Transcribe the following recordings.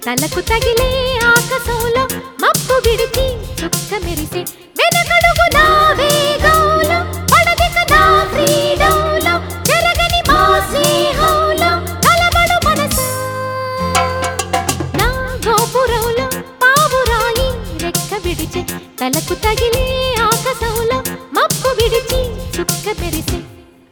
తలకు తగిలే ఆకాశంలో మబ్బు విడిచి చుక్క మెరిసే వెనకడుగు నా వేగంలో పడదిక నా ఫ్రీడంలో జరగని మా స్నేహంలో కలబడు మనసా నా గోపురంలో పావురాయి రెక్క విడిచే తలకు తగిలే ఆకాశంలో మబ్బు విడిచి చుక్క మెరిసే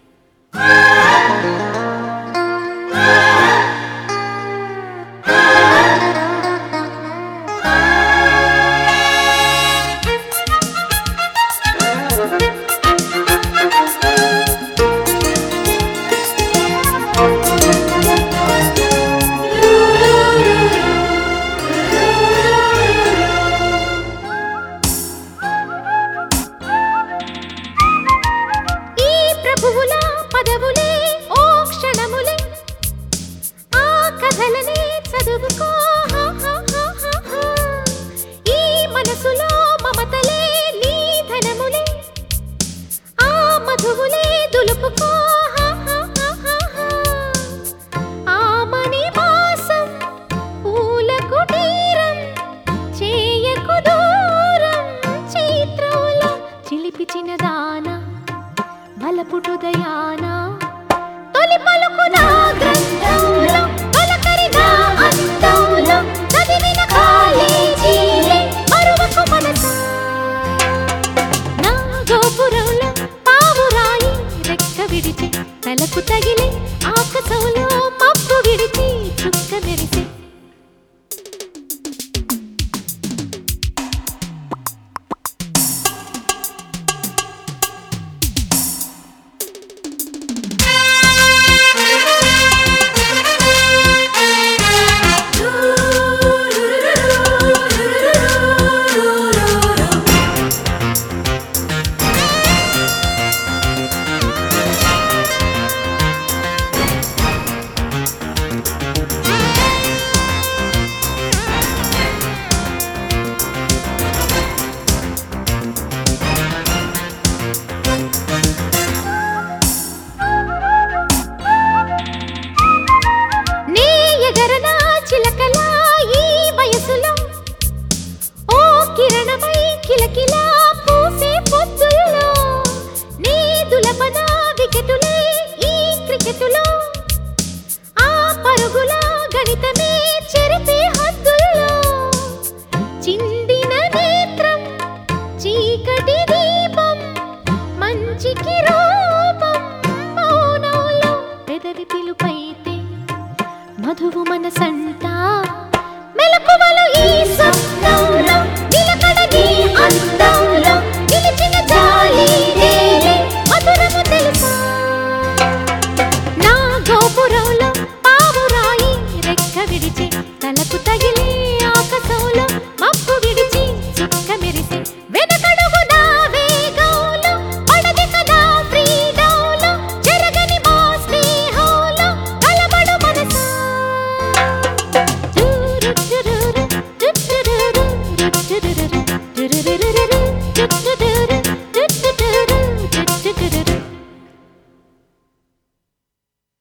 ఈ ప్రభువుల పదవులే ఓ క్షణములే ఆ కథలనే చదువుకో హా, హా, హా, హా, హా. ఈ మనసులో మమతలే నీ ధనములే ఆ మధువులే దులుపుకో హా, హా, హా, హా, హా. ఆమని మాసం పూల కుటీరం చేయకు దూరం చిత్రంలో చిలిపిచిన దానా బలపుటుదయాన తొలి పలుకు నా గ్రంథంలో పలకరి నా అందంలో చదివిన కాలేజీలే మరువకు మనసా నా గోపురంలో పావురాయి రెక్క విడిచి తలకు తగిలే ఆకాశంలో మబ్బు విడిచి చుక్క మెరిసే నీ ఎగరనా చిలకలా ఈ వయసులో ఓ కిరణమై కిలకిలా పూసే పొద్దుల్లో నీ దులపన వికెటులే